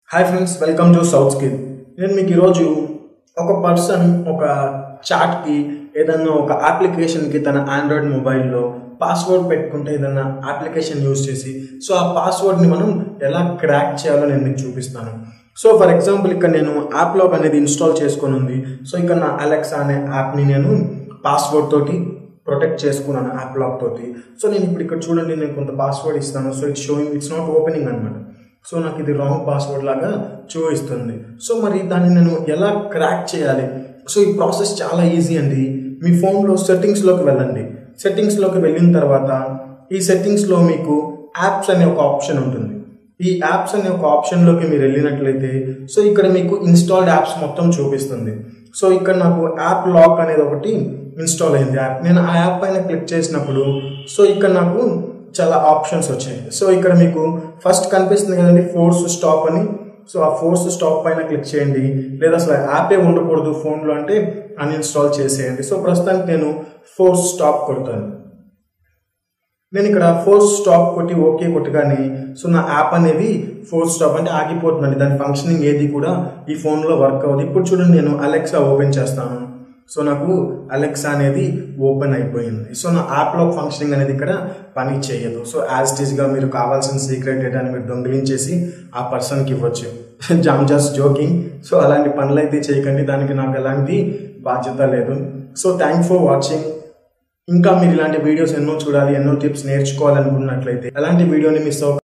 hi friends welcome to south skill నేను మీకు ఈరోజు ఒక పర్సన్ ఒక చాట్కి ఏదన్నా ఒక అప్లికేషన్కి తన ఆండ్రాయిడ్ మొబైల్లో పాస్వర్డ్ పెట్టుకుంటే ఏదన్నా అప్లికేషన్ యూజ్ చేసి సో ఆ పాస్వర్డ్ని మనం ఎలా క్రాక్ చేయాలో నేను మీకు చూపిస్తాను సో ఫర్ ఎగ్జాంపుల్ ఇక్కడ నేను యాప్ లాక్ అనేది ఇన్స్టాల్ చేసుకొని ఉంది సో ఇక్కడ నా అలెక్సా అనే యాప్ని నేను పాస్వర్డ్ తోటి ప్రొటెక్ట్ చేసుకున్నాను యాప్ లాక్ తోటి సో నేను ఇప్పుడు ఇక్కడ చూడండి నేను కొంత పాస్వర్డ్ ఇస్తాను so it's showing it's not opening అనమాట సో నాకు ఇది రాంగ్ పాస్వర్డ్ లాగా చూపిస్తుంది సో మరి దాన్ని నేను ఎలా క్రాక్ చేయాలి సో ఈ ప్రాసెస్ చాలా ఈజీ అండి మీ ఫోన్లో సెట్టింగ్స్లోకి వెళ్ళండి సెట్టింగ్స్లోకి వెళ్ళిన తర్వాత ఈ సెట్టింగ్స్లో మీకు యాప్స్ అనే ఒక ఆప్షన్ ఉంటుంది ఈ యాప్స్ అనే ఒక ఆప్షన్లోకి మీరు వెళ్ళినట్లయితే సో ఇక్కడ మీకు ఇన్స్టాల్డ్ యాప్స్ మొత్తం చూపిస్తుంది సో ఇక్కడ నాకు యాప్ లాక్ అనేది ఒకటి ఇన్స్టాల్ అయింది యాప్ నేను ఆ యాప్ పైన క్లిక్ చేసినప్పుడు సో ఇక్కడ నాకు చాలా ఆప్షన్స్ వచ్చాయి సో ఇక్కడ మీకు ఫస్ట్ కనిపిస్తుంది కదండి ఫోర్స్ స్టాప్ అని సో ఆ ఫోర్స్ స్టాప్ పైన క్లిక్ చేయండి లేదా అసలు యాపే ఉండకూడదు ఫోన్లో అంటే అన్ఇన్స్టాల్ చేసేయండి సో ప్రస్తుతానికి నేను ఫోర్స్ స్టాప్ కొడతాను నేను ఇక్కడ ఫోర్స్ స్టాప్ కొట్టి ఓకే కొట్టగానే సో నా యాప్ అనేది ఫోర్స్ స్టాప్ అంటే ఆగిపోతుందండి దాని ఫంక్షనింగ్ ఏది కూడా ఈ ఫోన్లో వర్క్ అవ్వదు ఇప్పుడు చూడండి నేను అలెక్సా ఓపెన్ చేస్తాను సో నాకు అలెక్సా అనేది ఓపెన్ అయిపోయింది సో నా యాప్లో ఫంక్షనింగ్ అనేది ఇక్కడ పని చేయదు సో యాజ్ టీజ్గా మీరు కావాల్సిన సీక్రెట్ డేటాని మీరు దొంగిలించేసి ఆ పర్సన్కి ఇవ్వచ్చు జామ్ జస్ట్ జోకింగ్ సో అలాంటి పనులు అయితే చేయకండి దానికి నాకు ఎలాంటి బాధ్యత లేదు సో థ్యాంక్ ఫర్ వాచింగ్ ఇంకా మీరు ఇలాంటి వీడియోస్ ఎన్నో చూడాలి ఎన్నో టిప్స్ నేర్చుకోవాలనుకున్నట్లయితే ఎలాంటి వీడియోని మిస్ అవ్వకుండా